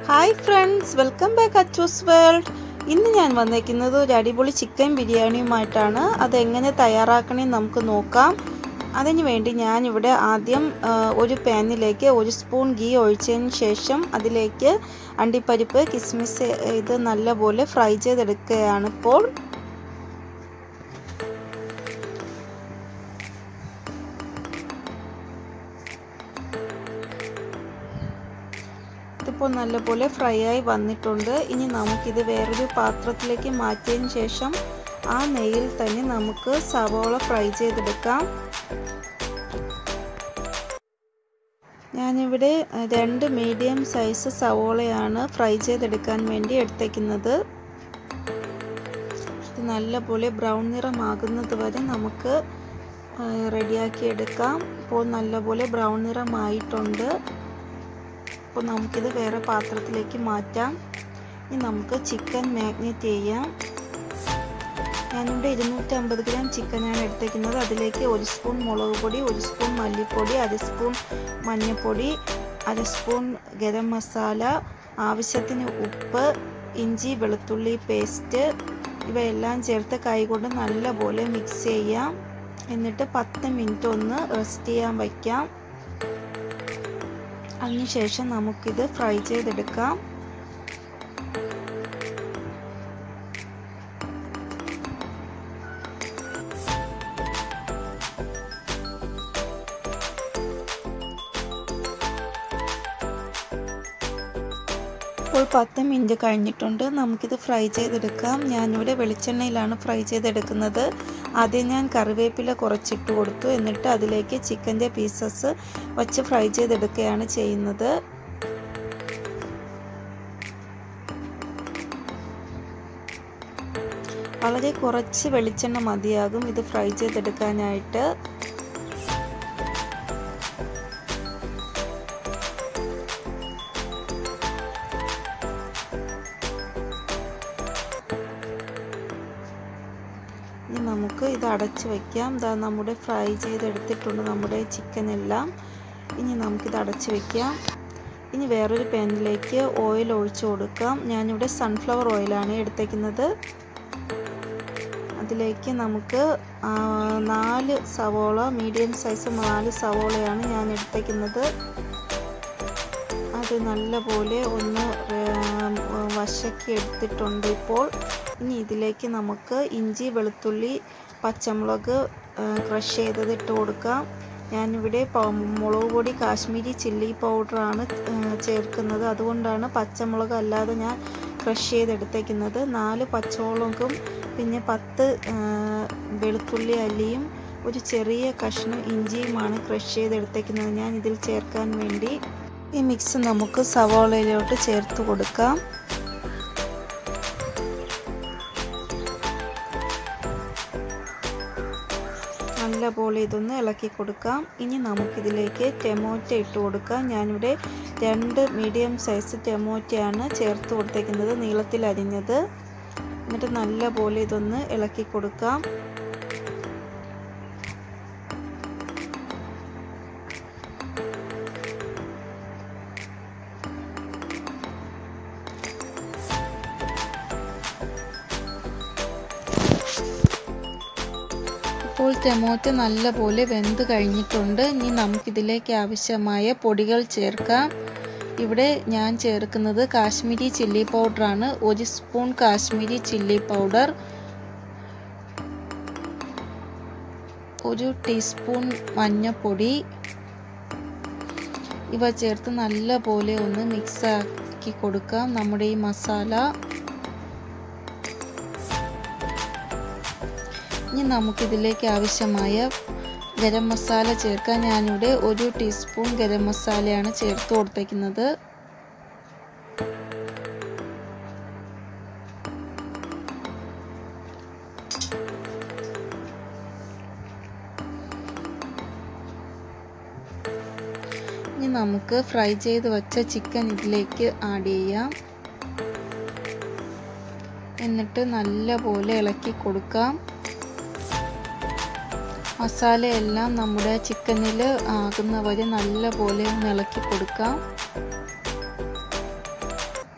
hi friends welcome back Achu's world ഇന്ന് ഞാൻ വന്നേക്കുന്നത് ഒരു അടിപൊളി ചിക്കൻ ബിരിയാണിയുമായിട്ടാണ് അതെങ്ങനെ തയ്യാറാക്കണമെന്ന് നമുക്ക് നോക്കാം അതിന് വേണ്ടി ഞാനിവിടെ ആദ്യം ആ, ഒരു പാനിലേക്ക് ഒരു സ്പൂൺ ഗീ ഒഴിച്ചതിന് ശേഷം അതിലേക്ക് അണ്ടിപ്പരിപ്പ് കിസ്മിസ് ഇത് നല്ലപോലെ ഫ്രൈ ചെയ്തെടുക്കുകയാണ് ഇപ്പോൾ ഇതിപ്പോൾ നല്ലപോലെ ഫ്രൈ ആയി വന്നിട്ടുണ്ട് ഇനി നമുക്കിത് വേറൊരു പാത്രത്തിലേക്ക് മാറ്റിയതിന് ശേഷം ആ നെയ്യിൽ തന്നെ നമുക്ക് സവോള ഫ്രൈ ചെയ്തെടുക്കാം ഞാനിവിടെ രണ്ട് മീഡിയം സൈസ് സവോളയാണ് ഫ്രൈ ചെയ്തെടുക്കാൻ വേണ്ടി എടുത്തേക്കുന്നത് ഇത് നല്ലപോലെ ബ്രൗൺ നിറമാകുന്നത് വരെ നമുക്ക് റെഡിയാക്കി എടുക്കാം ഇപ്പോൾ നല്ലപോലെ ബ്രൗൺ നിറമായിട്ടുണ്ട് അപ്പോൾ നമുക്കിത് വേറെ പാത്രത്തിലേക്ക് മാറ്റാം ഇനി നമുക്ക് ചിക്കൻ മാഗ്നേറ്റ് ചെയ്യാം ഞാനിവിടെ ഇരുന്നൂറ്റി അമ്പത് ഗ്രാം ചിക്കനാണ് എടുത്തേക്കുന്നത് അതിലേക്ക് ഒരു സ്പൂൺ മുളക് പൊടി ഒരു സ്പൂൺ മല്ലിപ്പൊടി അര സ്പൂൺ മഞ്ഞൾപ്പൊടി അര സ്പൂൺ ഗരം മസാല ആവശ്യത്തിന് ഉപ്പ് ഇഞ്ചി വെളുത്തുള്ളി പേസ്റ്റ് ഇവയെല്ലാം ചേർത്ത് കൈകൊണ്ട് നല്ലപോലെ മിക്സ് ചെയ്യാം എന്നിട്ട് പത്ത് മിനിറ്റ് ഒന്ന് റെസ്റ്റ് ചെയ്യാൻ വയ്ക്കാം അതിനുശേഷം നമുക്കിത് ഫ്രൈ ചെയ്തെടുക്കാം ഇപ്പോൾ പത്ത് മിനിറ്റ് കഴിഞ്ഞിട്ടുണ്ട് നമുക്കിത് ഫ്രൈ ചെയ്തെടുക്കാം ഞാനിവിടെ വെളിച്ചെണ്ണയിലാണ് ഫ്രൈ ചെയ്തെടുക്കുന്നത് ആദ്യം ഞാൻ കറിവേപ്പില കുറച്ചിട്ട് കൊടുത്തു എന്നിട്ട് അതിലേക്ക് ചിക്കൻ്റെ പീസസ് വച്ച് ഫ്രൈ ചെയ്തെടുക്കുകയാണ് ചെയ്യുന്നത് വളരെ കുറച്ച് വെളിച്ചെണ്ണ മതിയാകും ഇത് ഫ്രൈ ചെയ്തെടുക്കാനായിട്ട് ഇനി നമുക്ക് ഇത് അടച്ച് വയ്ക്കാം ഇതാ നമ്മുടെ ഫ്രൈ ചെയ്തെടുത്തിട്ടുണ്ട് നമ്മുടെ ചിക്കൻ എല്ലാം ഇനി നമുക്കിത് അടച്ച് വയ്ക്കാം ഇനി വേറൊരു പാനിലേക്ക് ഓയിൽ ഒഴിച്ചു കൊടുക്കാം ഞാനിവിടെ സൺഫ്ലവർ ഓയിലാണ് എടുത്തേക്കുന്നത് അതിലേക്ക് നമുക്ക് നാല് സവോള മീഡിയം സൈസ് നാല് സവോളയാണ് ഞാൻ എടുത്തേക്കുന്നത് അത് നല്ലപോലെ ഒന്ന് വശക്കി എടുത്തിട്ടുണ്ട് ഇപ്പോൾ ഇനി ഇതിലേക്ക് നമുക്ക് ഇഞ്ചി വെളുത്തുള്ളി പച്ചമുളക് ക്രഷ് ചെയ്തത് ഇട്ട് കൊടുക്കാം ഞാനിവിടെ മുളക് പൊടി കാശ്മീരി ചില്ലി പൗഡറാണ് ചേർക്കുന്നത് അതുകൊണ്ടാണ് പച്ചമുളക് അല്ലാതെ ഞാൻ ക്രഷ് ചെയ്തെടുത്തേക്കുന്നത് നാല് പച്ചമുളകും പിന്നെ പത്ത് വെളുത്തുള്ളി അല്ലിയും ഒരു ചെറിയ കഷ്ണം ഇഞ്ചിയുമാണ് ക്രഷ് ചെയ്തെടുത്തേക്കുന്നത് ഞാൻ ഇതിൽ ചേർക്കാൻ വേണ്ടി ഈ മിക്സ് നമുക്ക് സവോളയിലോട്ട് ചേർത്ത് കൊടുക്കാം നല്ലപോലെ ഇതൊന്ന് ഇളക്കി കൊടുക്കാം ഇനി നമുക്കിതിലേക്ക് ടൊമാറ്റോ ഇട്ട് കൊടുക്കാം ഞാനിവിടെ രണ്ട് മീഡിയം സൈസ് ടൊമാറ്റോയാണ് ചേർത്ത് കൊടുത്തേക്കുന്നത് നീളത്തിൽ അരിഞ്ഞത് എന്നിട്ട് നല്ലപോലെ ഇതൊന്ന് ഇളക്കി കൊടുക്കാം ഇപ്പോൾ ടൊമാറ്റോ നല്ലപോലെ വെന്ത് കഴിഞ്ഞിട്ടുണ്ട് ഇനി നമുക്കിതിലേക്ക് ആവശ്യമായ പൊടികൾ ചേർക്കാം ഇവിടെ ഞാൻ ചേർക്കുന്നത് കാശ്മീരി ചില്ലി പൗഡറാണ് ഒരു സ്പൂൺ കാശ്മീരി ചില്ലി പൗഡർ ഒരു ടീസ്പൂൺ മഞ്ഞൾപ്പൊടി ഇവ ചേർത്ത് നല്ലപോലെ ഒന്ന് മിക്സ് ആക്കി കൊടുക്കാം നമ്മുടെ ഈ മസാല ഇനി നമുക്കിതിലേക്ക് ആവശ്യമായ ഗരം മസാല ചേർക്കാൻ ഞാനിവിടെ ഒരു ടീസ്പൂൺ ഗരം മസാലയാണ് ചേർത്ത് കൊടുത്തേക്കുന്നത് ഇനി നമുക്ക് ഫ്രൈ ചെയ്ത് വെച്ച ചിക്കൻ ഇതിലേക്ക് ആഡ് ചെയ്യാം എന്നിട്ട് നല്ലപോലെ ഇളക്കി കൊടുക്കാം മസാലയെല്ലാം നമ്മുടെ ചിക്കനിൽ ആകുന്ന വരെ നല്ലപോലെ ഒന്ന് ഇളക്കി കൊടുക്കാം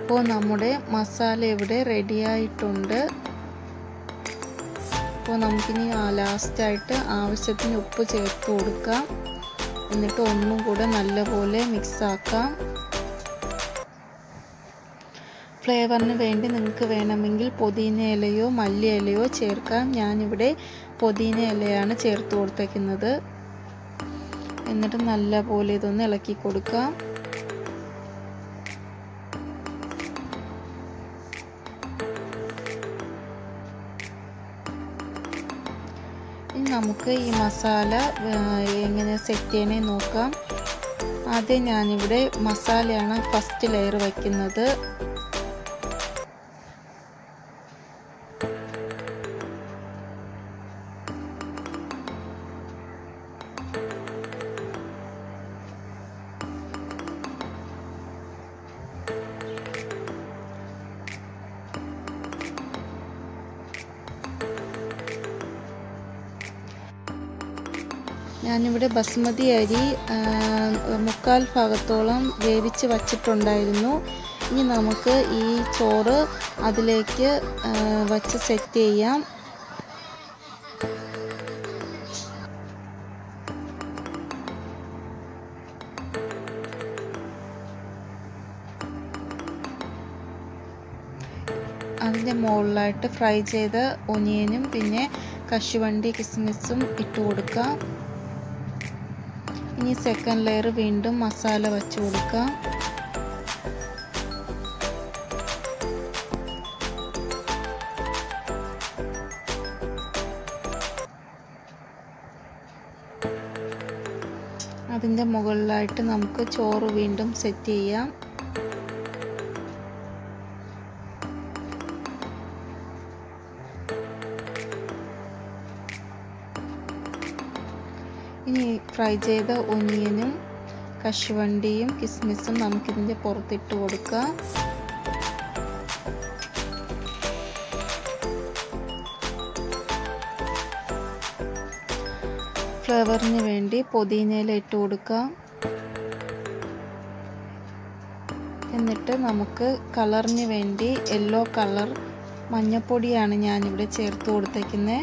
ഇപ്പോൾ നമ്മുടെ മസാല ഇവിടെ റെഡിയായിട്ടുണ്ട് അപ്പോൾ നമുക്കിനി ലാസ്റ്റായിട്ട് ആവശ്യത്തിന് ഉപ്പ് ചേർത്ത് കൊടുക്കാം എന്നിട്ട് ഒന്നും കൂടെ നല്ലപോലെ മിക്സ് ആക്കാം ഫ്ലേവറിന് വേണ്ടി നിങ്ങൾക്ക് വേണമെങ്കിൽ പുതിന ഇലയോ മല്ലി ഇലയോ ചേർക്കാം ഞാനിവിടെ പുതിന ഇലയാണ് ചേർത്ത് കൊടുത്തേക്കുന്നത് എന്നിട്ട് നല്ലപോലെ ഇതൊന്ന് ഇളക്കി കൊടുക്കാം ഇനി നമുക്ക് ഈ മസാല എങ്ങനെ സെറ്റ് ചെയ്യണേ നോക്കാം ആദ്യം ഞാനിവിടെ മസാലയാണ് ഫസ്റ്റ് ലെയർ വയ്ക്കുന്നത് ഞാനിവിടെ ബസ്മതി അരി മുക്കാൽ ഭാഗത്തോളം വേവിച്ച് വച്ചിട്ടുണ്ടായിരുന്നു ഇനി നമുക്ക് ഈ ചോറ് അതിലേക്ക് വച്ച് സെറ്റ് ചെയ്യാം അതിൻ്റെ മുകളിലായിട്ട് ഫ്രൈ ചെയ്ത ഒനിയനും പിന്നെ കശുവണ്ടി കിസ്മിസും ഇട്ട് കൊടുക്കാം ഇനി സെക്കൻഡ് ലെയർ വീണ്ടും മസാല വച്ച് കൊടുക്കാം അതിൻ്റെ മുകളിലായിട്ട് നമുക്ക് ചോറ് വീണ്ടും സെറ്റ് ചെയ്യാം ഇനി ഫ്രൈ ചെയ്ത ഒനിയനും കശുവണ്ടിയും കിസ്മിസും നമുക്കിതിൻ്റെ പുറത്തിട്ട് കൊടുക്കാം ഫ്ലേവറിന് വേണ്ടി പുതിനയില ഇട്ട് കൊടുക്കാം എന്നിട്ട് നമുക്ക് കളറിന് വേണ്ടി യെല്ലോ കളർ മഞ്ഞപ്പൊടിയാണ് ഞാനിവിടെ ചേർത്ത് കൊടുത്തേക്കുന്നത്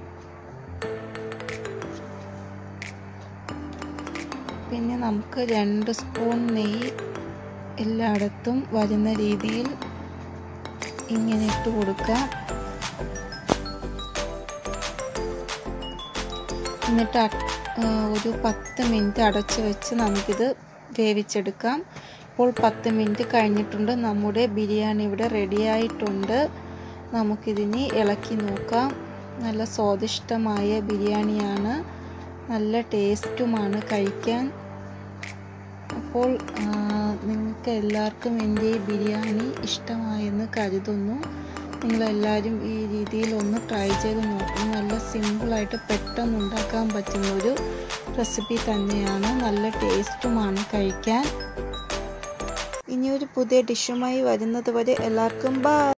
പിന്നെ നമുക്ക് രണ്ട് സ്പൂൺ നെയ്യ് എല്ലായിടത്തും വരുന്ന രീതിയിൽ ഇങ്ങനെ ഇട്ട് കൊടുക്കാം എന്നിട്ട് ഒരു പത്ത് മിനിറ്റ് അടച്ച് വെച്ച് നമുക്കിത് വേവിച്ചെടുക്കാം ഇപ്പോൾ പത്ത് മിനിറ്റ് കഴിഞ്ഞിട്ടുണ്ട് നമ്മുടെ ബിരിയാണി ഇവിടെ റെഡിയായിട്ടുണ്ട് നമുക്കിതിനി ഇളക്കി നോക്കാം നല്ല സ്വാദിഷ്ടമായ ബിരിയാണിയാണ് നല്ല ടേസ്റ്റുമാണ് കഴിക്കാൻ അപ്പോൾ നിങ്ങൾക്ക് എല്ലാവർക്കും എൻ്റെ ഈ ബിരിയാണി ഇഷ്ടമായെന്ന് കരുതുന്നു നിങ്ങളെല്ലാവരും ഈ രീതിയിൽ ഒന്ന് ട്രൈ ചെയ്ത് നോക്കും നല്ല സിമ്പിളായിട്ട് പെട്ടെന്ന് ഉണ്ടാക്കാൻ പറ്റുന്ന ഒരു റെസിപ്പി തന്നെയാണ് നല്ല ടേസ്റ്റുമാണ് കഴിക്കാൻ ഇനിയൊരു പുതിയ ഡിഷുമായി വരുന്നത് വരെ എല്ലാവർക്കും ബൈ